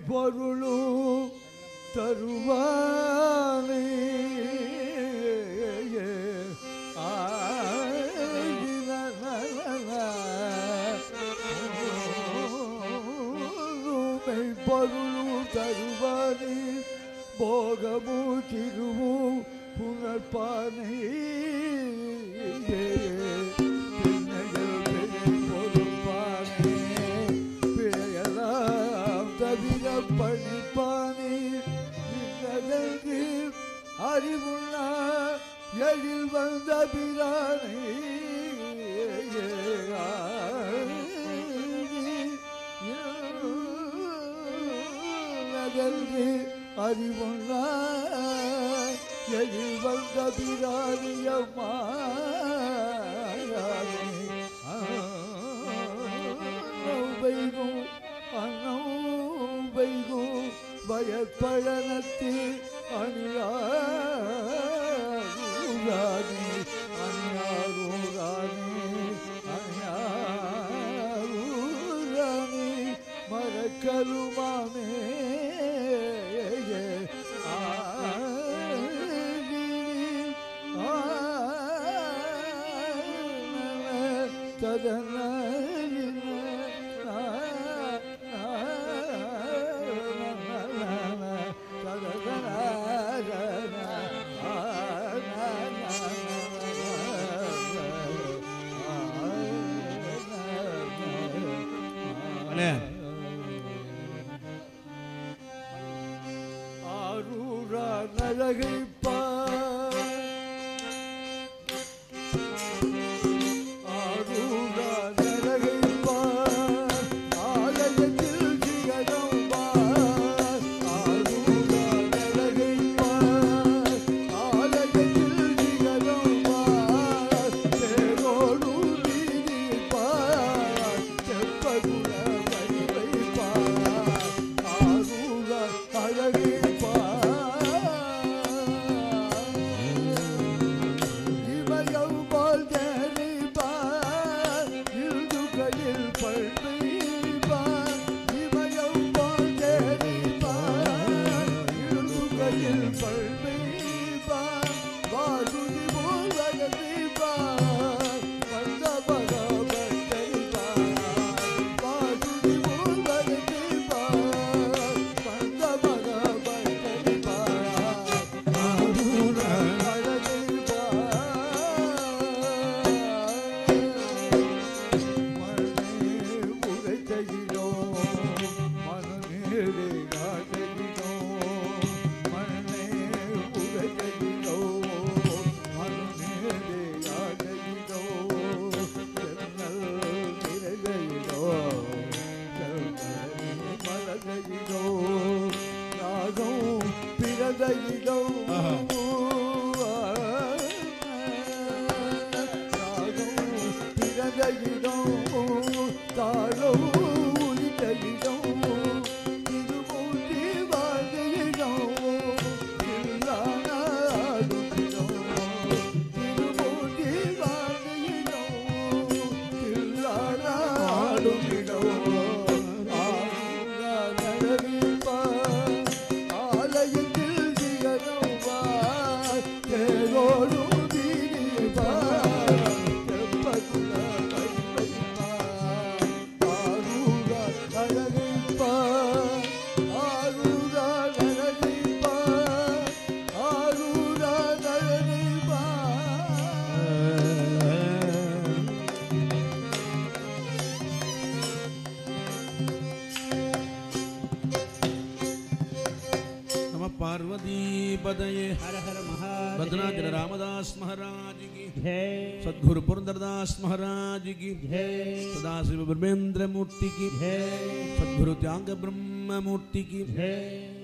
பொருளும் தருவானே ஆமை பொருளும் தருவானே போகமும் திருவும் புனர்பானே பொறுப்பானே பிழையெல்லாம் தவிர பணிப்பானே இன்னதற்கு அறிவுள்ள எழில் வந்த பிரானே நகர்ந்து அறிவுள்ள எழில் வந்த பிராணியம்மா வைகும் அண்ணம் வைகும் வயற்பழனத்து அணியாரூரானே அணியாரூரானே அணியாரூரானே மரக்கருமாமே அண்ணே ஆரூரா நரகைப்பா ஆரூரா நரகைப்பா ஆலயத்தில் சிகரம்பா ஆரூரா நரகைப்பா ஆலயத்தில் சிகரம்பா தேரோடு நீதிப்பா செப்பகுல வைப்பா ஆரூரா அழகைப்பா இமயம் போல் தெரிப்பார் இல்துகையில் பழ்மைப்பார் இமயம் போல் தெரிப்பார் இல்துகையில் பழ்மைப்பார் வாசுதி போல் வகதிப்பார் வந்த பகவத்தைப்பார் வாசுதி போல் வகதிப்பார் வந்த பகவத்தைப்பார் ஆரூரா ஆலயத்தில் சிகரம் வா தேரோடும் தீபா தெப்பகுல கைப்பா ஆரூரா அழகைப்பா ஆரூரா அழகைப்பா ஆரூரா அழகைப்பா நம பார்வதி பதயே हर हर महादेव பத்ராஜல ராமதாஸ் மகாராஜ் கி जय சத்குரு புரந்தரதாஸ் மகாராஜ் கி जय சதாசிவ பிரம்மேந்திர மூர்த்தி கி जय சத்குரு தியாக பிரம்ம மூர்த்தி கி जय